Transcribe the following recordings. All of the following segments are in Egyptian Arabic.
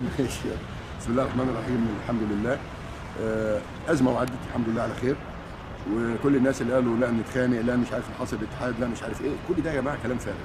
ماشي بسم الله الرحمن الرحيم الحمد لله آه، ازمه وعدت الحمد لله على خير وكل الناس اللي قالوا لا نتخانق لا مش عارف نحاصر الاتحاد لا مش عارف ايه كل ده يا جماعه كلام فارغ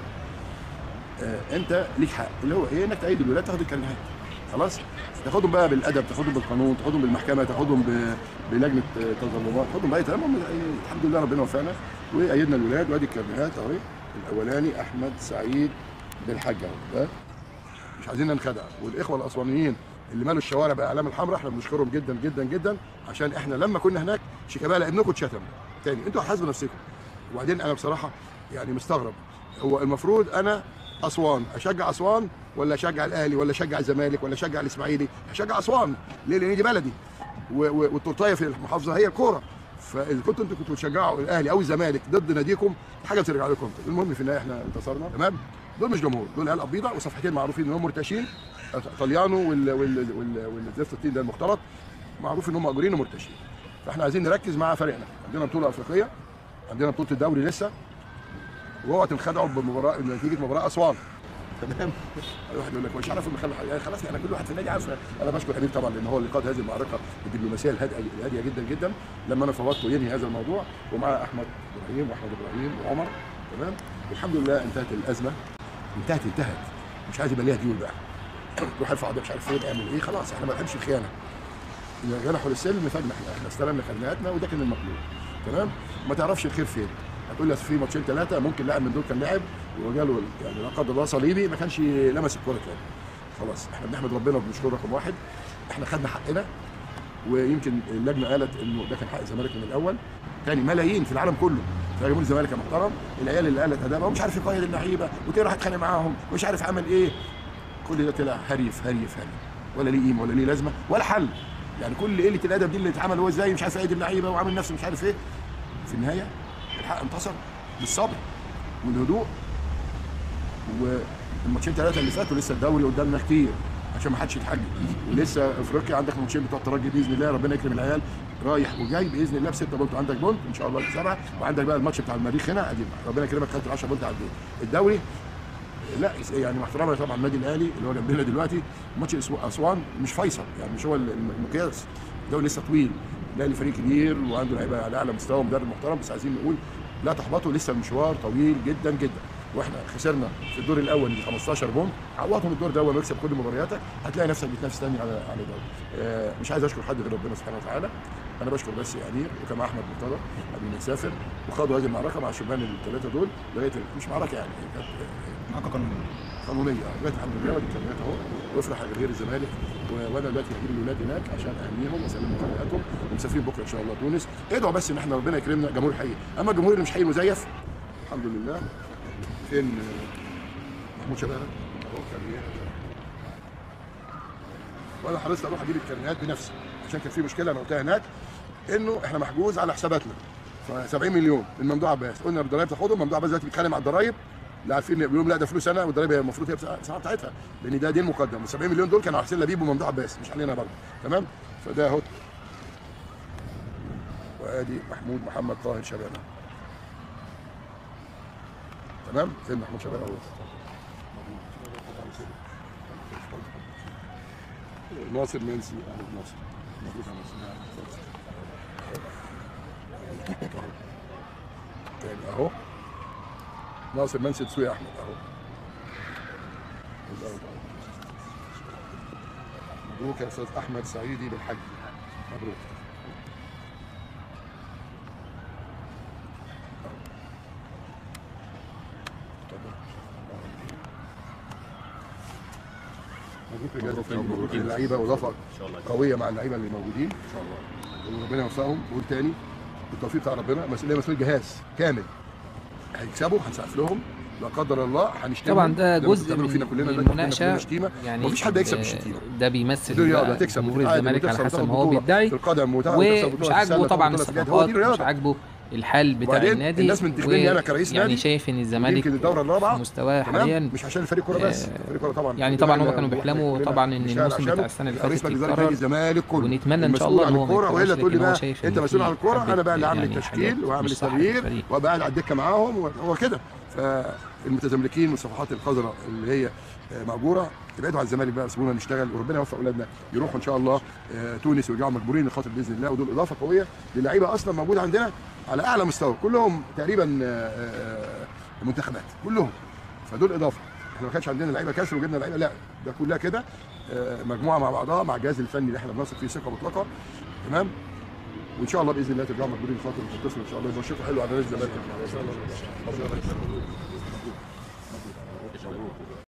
آه، انت ليك حق اللي هو ايه انك تأيد الولاد تاخد الكلمات خلاص تاخدهم بقى بالادب تاخدهم بالقانون تاخدهم بالمحكمه تاخدهم ب- بلجنه آه، تظلمات تاخدهم باي تمام هم- الحمد لله ربنا وفقنا وايدنا الولاد وادي الكلمات اهي الاولاني احمد سعيد بالحاج اهو ده مش عايزين ننخدع والاخوه الاسوانيين اللي مالوا الشوارع باعلام الحمراء احنا بنشكرهم جدا جدا جدا عشان احنا لما كنا هناك شيكابالا ابنكم اتشتم تاني انتوا حاسبوا نفسكم وبعدين انا بصراحه يعني مستغرب هو المفروض انا اسوان اشجع اسوان ولا اشجع الاهلي ولا اشجع الزمالك ولا اشجع الاسماعيلي اشجع اسوان ليه لان دي بلدي و- و- والتورتايه في المحافظه هي الكوره فاذا كنتوا انتوا كنتوا بتشجعوا الاهلي او الزمالك ضد ناديكم حاجه بترجع لكم انتوا. المهم في النهايه احنا انتصرنا تمام دول مش جمهور دول عيال بيضاء وصفحتين معروفين ان هم مرتشين طليانو وال وال وال والزفت الطين ده المختلط معروف ان هم مأجورين ومرتشين فاحنا عايزين نركز مع فريقنا عندنا بطوله افريقيه عندنا بطوله الدوري لسه واوعى تنخدعوا بمباراه نتيجه مباراه اسوان تمام الواحد يقول لك مش عارف المخلع يعني خلاص يعني كل واحد في النادي عارف انا بشكر امير طبعا لان هو اللي قاد هذه المعركه الدبلوماسيه الهادئه الهاديه جدا جدا لما انا فوضته ينهي هذا الموضوع ومعاه احمد ابراهيم واحمد ابراهيم وعمر تمام والحمد لله انتهت الازمه انتهت انتهت مش عايز يبقى ليها ديون بقى روح ارفع قضيه مش عارف فين اعمل ايه خلاص احنا ما بنحبش الخيانه اذا جنحوا للسلم فجنح احنا احنا استلمنا خدماتنا وده كان المطلوب تمام ما تعرفش الخير فين هتقول لي أصل في ماتشين ثلاثه ممكن لاعب من دول كان لاعب وجاله يعني لا قدر الله صليبي ما كانش لمس الكوره تاني خلاص احنا بنحمد ربنا وبنشكر رقم واحد احنا خدنا حقنا ويمكن اللجنه قالت انه ده كان حق الزمالك من الاول تاني ملايين في العالم كله في جمهور الزمالك يا محترم العيال اللي قالت ادابها ومش عارف يقيد اللعيبه وتاني راح اتخانق معاهم ومش عارف عمل ايه كل ده طلع هريف هريف هريف ولا ليه قيمه ولا ليه لازمه ولا حل يعني كل قله الادب دي اللي اتعمل هو ازاي مش عارف يقيد اللعيبه وعامل نفسه مش عارف ايه في النهايه الحق انتصر بالصبر والهدوء والماتشين ثلاثه اللي فاتوا لسه الدوري قدامنا كتير عشان ما حدش يتحجج ولسه افريقيا عندك ماتشين بتوع الترجي باذن الله ربنا يكرم العيال رايح وجاي باذن الله بسته بونت عندك بونت ان شاء الله سبعه وعندك بقى الماتش بتاع المريخ هنا ادي ربنا يكرمك خدت 10 بونت على البيت الدوري لا يعني مع احترامي طبعا النادي الاهلي اللي هو جنبنا دلوقتي ماتش أسو- اسوان مش فيصل يعني مش هو الم- المقياس الدوري لسه طويل الاهلي فريق كبير وعنده لعيبه على اعلى مستوى ومدرب محترم بس عايزين نقول لا تحبطوا لسه المشوار طويل جدا جدا واحنا خسرنا في الدور الاول ب 15 بونت عوضهم الدور ده واكسب كل مبارياتك هتلاقي نفسك بتنافس تاني على على الدوري آه مش عايز اشكر حد غير ربنا سبحانه وتعالى انا بشكر بس يا امير وكما احمد مرتضى قبل ما نسافر وخدوا هذه المعركه مع الشبان الثلاثه دول لغايه مش معركه يعني كانت آه، معركه قانونيه قانونيه لغايه الحمد لله ودي الكلمات اهو وافرح على غير الزمالك و- وانا دلوقتي هجيب الولاد هناك عشان اهنيهم واسلم مكافئاتهم ومسافرين بكره ان شاء الله تونس ادعوا بس ان احنا ربنا يكرمنا جمهور حقيقي اما الجمهور اللي مش حقيقي مزيف الحمد لله فين آه، محمود شبانه اهو كان وانا حرصت اروح اجيب الكرنيهات بنفسي عشان كان في مشكله انا قلتها هناك انه احنا محجوز على حساباتنا ف 70 مليون من ممدوح عباس قلنا الضرايب تاخدهم ممدوح عباس دلوقتي بيتخانق مع الضرايب لا عارفين بيقولوا لهم لا ده فلوس انا والضرايب هي المفروض هي بسعر بتاعتها لان ده دين مقدم وال 70 مليون دول كانوا على حسين لبيب وممدوح عباس مش علينا برضه تمام فده اهو وادي محمود محمد طاهر شبانه تمام فين محمود شبانه اهو ناصر منسي اهو ناصر مبروك يا ناصر تاني اهو ناصر منسي تسوي احمد اهو مبروك يا استاذ احمد سعيدي بالحج مبروك مبروك لجهاز الفني مبروك للعيبه واضافه قويه مع اللعيبه اللي موجودين ان شاء الله وربنا يوفقهم بقول تاني بالتوفيق بتاع ربنا مسؤوليه مسؤوليه جهاز كامل هيكسبوا هنسقف لهم لا قدر الله هنشتمهم طبعا ده زي ما جزء بتعملوا من فينا كلنا من دلوقتي كلنا المناقشه كلنا شتيمه يعني مفيش حد هيكسب آه، بالشتيمه ده بيمثل دي رياضه بقى هتكسب جمهور وتتعادل الزمالك على وتخسر حسب وتاخد ما هو بطولة بيدعي في القدم وتاخد وتكسب ومش بطولة في عاجبه السلة، طبعا وتاخد بطولة في اليد. هو دي الصفقات مش رياضه عاجبه الحال بتاع وبعدين النادي الناس بتنتقدني أنا كرئيس يعني نادي. شايف ان الزمالك يمكن الدوره الرابعه مستواه تمام؟ حاليا مش عشان الفريق كوره بس آه، فريق كوره طبعا يعني كلنا طبعا هم إحنا كانوا بيحلموا كلنا طبعا ان بنشتغل الموسم عشانه. بتاع السنه اللي رئيس فاتت مجلس اداره نادي يتكرر الزمالك كله ونتمنى ان شاء المسؤول الله عن ان هو ما الكوره والا يكررش تقول لي لكن هو بقى شايف انت إن مسؤول في عن الكوره حاجات انا بقى اللي عامل يعني التشكيل حاجات واعمل مش صح في التغيير الفريق. وابقى قاعد على الدكه معاهم وهو كده فالمتزملكين والصفحات القذره اللي هي آه، مأجوره ابعدوا عن الزمالك بقى سيبونا نشتغل وربنا يوفق اولادنا يروحوا ان شاء الله آه، تونس ويرجعوا مجبورين لخاطر باذن الله ودول اضافه قويه للعيبه اصلا موجوده عندنا على اعلى مستوى كلهم تقريبا آه، آه، منتخبات كلهم فدول اضافه احنا ما كانش عندنا لعيبه كسر وجبنا لعيبه لا ده كلها كده آه، مجموعه مع بعضها مع الجهاز الفني اللي احنا بنثق فيه ثقه مطلقه تمام وان شاء الله باذن الله ترجعوا مجبورين لخاطر وتنتصروا ان شاء الله يبقى شكل حلو على نادي الزمالك